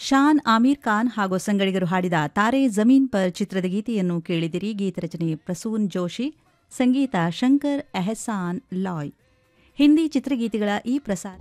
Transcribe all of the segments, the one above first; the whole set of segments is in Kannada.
ಶಾನ್ ಆಮೀರ್ ಖಾನ್ ಹಾಗೂ ಸಂಗಡಿಗರು ಹಾಡಿದ ತಾರೆ ಜಮೀನ್ ಪರ್ ಚಿತ್ರದ ಗೀತೆಯನ್ನು ಕೇಳಿದಿರಿ ಗೀತರಚನೆ ಪ್ರಸೂನ್ ಜೋಶಿ ಸಂಗೀತ ಶಂಕರ್ ಎಹಸಾನ್ ಲಾಯ್ ಹಿಂದಿ ಚಿತ್ರಗೀತೆಗಳ ಈ ಪ್ರಸಾರ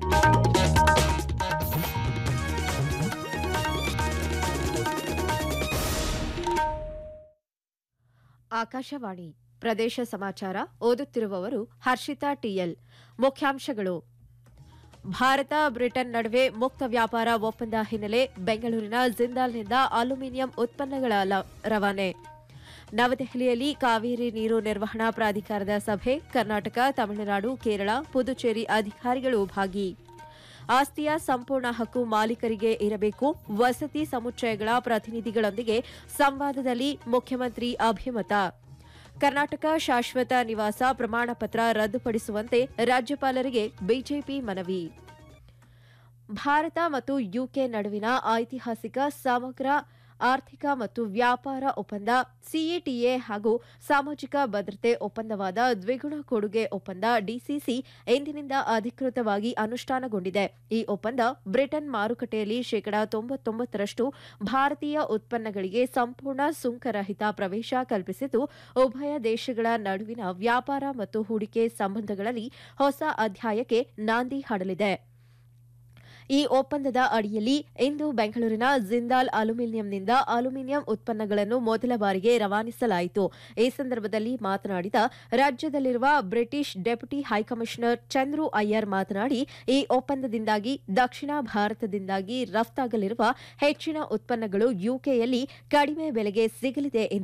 ಆಕಾಶವಾಣಿ ಪ್ರದೇಶ ಸಮಾಚಾರ ಓದುತ್ತಿರುವವರು ಹರ್ಷಿತಾ ಟಿಎಲ್ ಮುಖ್ಯಾಂಶಗಳು ಭಾರತ ಬ್ರಿಟನ್ ನಡುವೆ ಮುಕ್ತ ವ್ಯಾಪಾರ ಒಪ್ಪಂದ ಹಿನ್ನೆಲೆ ಬೆಂಗಳೂರಿನ ಜಿಂದಾಲ್ನಿಂದ ಅಲ್ಯೂಮಿನಿಯಂ ಉತ್ಪನ್ನಗಳ ಲ- ರವಾನೆ ನವದೆಹಲಿಯಲ್ಲಿ ಕಾವೇರಿ ನೀರು ನಿರ್ವಹಣಾ ಪ್ರಾಧಿಕಾರದ ಸಭೆ ಕರ್ನಾಟಕ ತಮಿಳುನಾಡು ಕೇರಳ ಪುದುಚೇರಿ ಅಧಿಕಾರಿಗಳು ಭಾಗಿ ಆಸ್ತಿಯ ಸಂಪೂರ್ಣ ಹಕ್ಕು ಮಾಲೀಕರಿಗೆ ಇರಬೇಕು ವಸತಿ ಸಮುಚ್ಚಯಗಳ ಪ್ರತಿನಿಧಿಗಳೊಂದಿಗೆ ಸಂವಾದದಲ್ಲಿ ಮುಖ್ಯಮಂತ್ರಿ ಅಭಿಮತ ಕರ್ನಾಟಕ ಶಾಶ್ವತ ನಿವಾಸ ಪ್ರಮಾಣ ಪತ್ರ ರದ್ದುಪಡಿಸುವಂತೆ ರಾಜ್ಯಪಾಲರಿಗೆ ಬಿಜೆಪಿ ಮನವಿ ಭಾರತ ಮತ್ತು ಯುಕೆ ನಡುವಿನ ಐತಿಹಾಸಿಕ ಸಮಗ್ರ ಆರ್ಥಿಕ ಮತ್ತು ವ್ಯಾಪಾರ ಒಪ್ಪಂದ ಸಿಇಟಿಎ ಹಾಗೂ ಸಾಮಾಜಿಕ ಭದ್ರತೆ ಒಪ್ಪಂದವಾದ ದ್ವಿಗುಣ ಕೊಡುಗೆ ಒಪ್ಪಂದ ಡಿಸಿಸಿ ಇಂದಿನಿಂದ ಅಧಿಕೃತವಾಗಿ ಅನುಷ್ಠಾನಗೊಂಡಿದೆ ಈ ಒಪ್ಪಂದ ಬ್ರಿಟನ್ ಮಾರುಕಟ್ಟೆಯಲ್ಲಿ ಶೇಕಡಾ ತೊಂಬತ್ತೊಂಬತ್ತರಷ್ಟು ಭಾರತೀಯ ಉತ್ಪನ್ನಗಳಿಗೆ ಸಂಪೂರ್ಣ ಸುಂಕರಹಿತ ಪ್ರವೇಶ ಕಲ್ಪಿಸಿದ್ದು ಉಭಯ ದೇಶಗಳ ನಡುವಿನ ವ್ಯಾಪಾರ ಮತ್ತು ಹೂಡಿಕೆ ಸಂಬಂಧಗಳಲ್ಲಿ ಹೊಸ ಅಧ್ಯಾಯಕ್ಕೆ ನಾಂದಿ ಹಾಡಲಿದೆ ಈ ಒಪ್ಪಂದದ ಅಡಿಯಲ್ಲಿ ಇಂದು ಬೆಂಗಳೂರಿನ ಜಿಂದಾಲ್ ಅಲ್ಯೂಮಿನಿಯಂನಿಂದ ಅಲ್ಯೂಮಿನಿಯಂ ಉತ್ಪನ್ನಗಳನ್ನು ಮೊದಲ ಬಾರಿಗೆ ರವಾನಿಸಲಾಯಿತು ಈ ಸಂದರ್ಭದಲ್ಲಿ ಮಾತನಾಡಿದ ರಾಜ್ಯದಲ್ಲಿರುವ British deputy high commissioner Chandru Iyer ಮಾತನಾಡಿ ಈ ಒಪ್ಪಂದದಿಂದಾಗಿ ದಕ್ಷಿಣ ಭಾರತದಿಂದಾಗಿ ರಫ್ತಾಗಲಿರುವ ಹೆಚ್ಚಿನ ಉತ್ಪನ್ನಗಳು ಯುಕೆಯಲ್ಲಿ ಕಡಿಮೆ ಬೆಲೆಗೆ ಸಿಗಲಿದೆ ಎಂದು